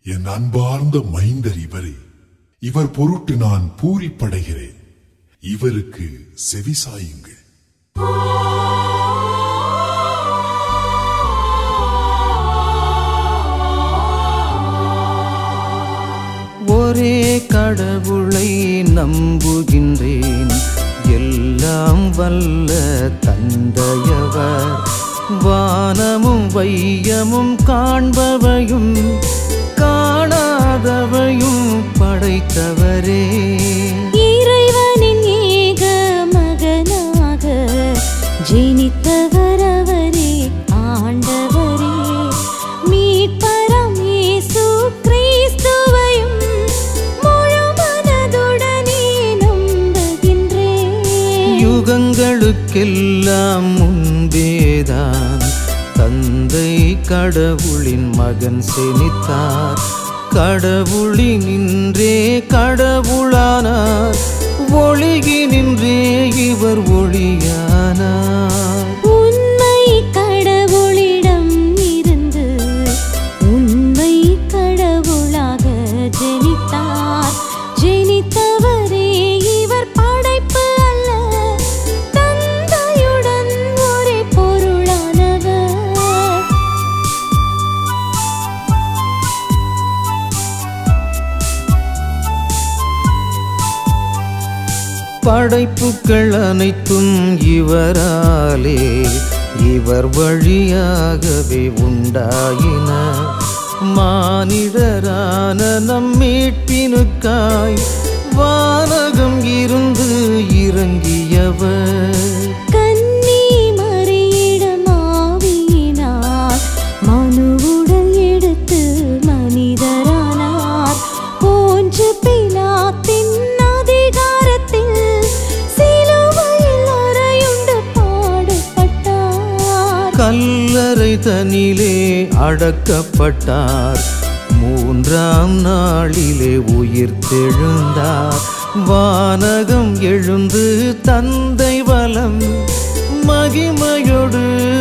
என் அன்பார்ந்த மைந்தர் இவரே இவர் பொருட்டு நான் பூரிப்படைகிறேன் இவருக்கு செவிசாயுங்கள் ஒரே கடவுளை நம்புகின்றேன் எல்லாம் வல்ல தந்தையவர் வானமும் வையமும் காண்பவையும் காணாதவையும் படைத்தவரே இறைவனின் ஏக மகனாக ஜெனித்தவர் அவரே ஆண்டவரே மீட்பரம் இயேசு கிறிஸ்துவையும் முழு மனதுடனே நம்புகின்றேன் யுகங்களுக்கெல்லாம் முன்பேதான் தந்தை கடவுளின் மகன் செனித்தார் கடவுளினின்றே கடவுளானார் ஒளியினின்றே இவர் ஒளியானார் உண்மை கடவுளிடம் இருந்து உண்மை கடவுளாக ஜெனித்தார் ஜெனித்தவரே இவர் படைப்பு அல்ல தந்தையுடன் ஒரே பொருளானவர் படைப்புகள் அனைத்தும் இவராலே இவர் வழியாகவே உண்டாயின மானிடரான நம் மீட்பினுக்காய் வானகம் இருந்து இறங்கியவர் கன்னி மறியிடம் ஆவியினார் மனுவுடல் எடுத்து மனிதரானார் போன்று பிலாத்தின் அதிகாரத்தில் சிலுவையில் அறையுண்டு பாடுபட்டார் கல்லறை தனிலே அடக்கப்பட்டார் மூன்றாம் நாளிலே உயிர் தெழுந்தார் வானகம் எழுந்து தந்தை வலம் மகிமையோடு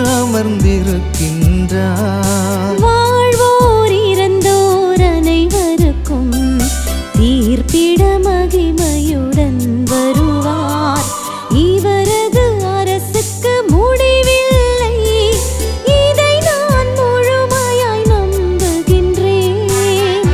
அமர்ந்திருக்கின்றார் வாழ்வோர் இறந்தோர் அனைவருக்கும் தீர்ப்பிட மகிமையுடன் வருவார் இவரது அரசுக்கு முடிவில்லை இதை நான் முழுமையாய் நம்புகின்றேன்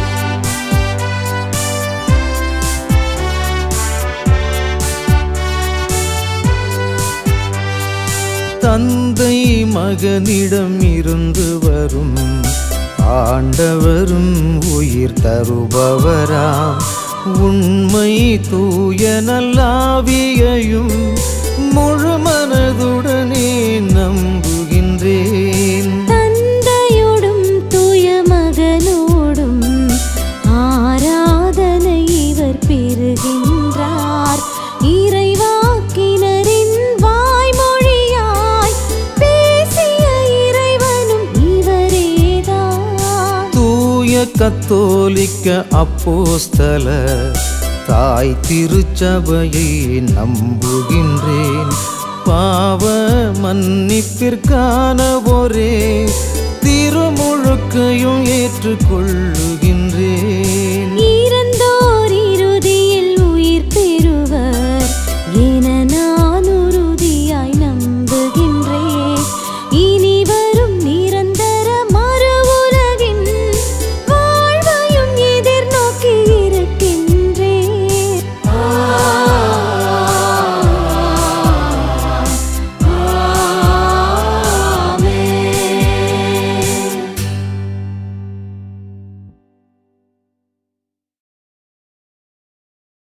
தந்தை மகனிடம் இருந்து வரும் ஆண்டவரும் உயிர் தருபவராம் உண்மை தூய நல்லாவியையும் முழு மனதுடனே நம்புகின்றேன் தந்தையோடும் தூய மகனோடும் ஆராதனை இவர் பெறுகின்றார் இறைவாக்கினரின் வாய்மொழியாய் பேசிய இறைவனும் இவரேதான் தூய கத்தோலிக்க அப்போஸ்தல தாய் திருச்சபையை நம்புகின்றேன் பாவ மன்னிப்பிற்கான ஒரே திருமுழுக்கையும் ஏற்றுக்கொள்ளுகின்றேன்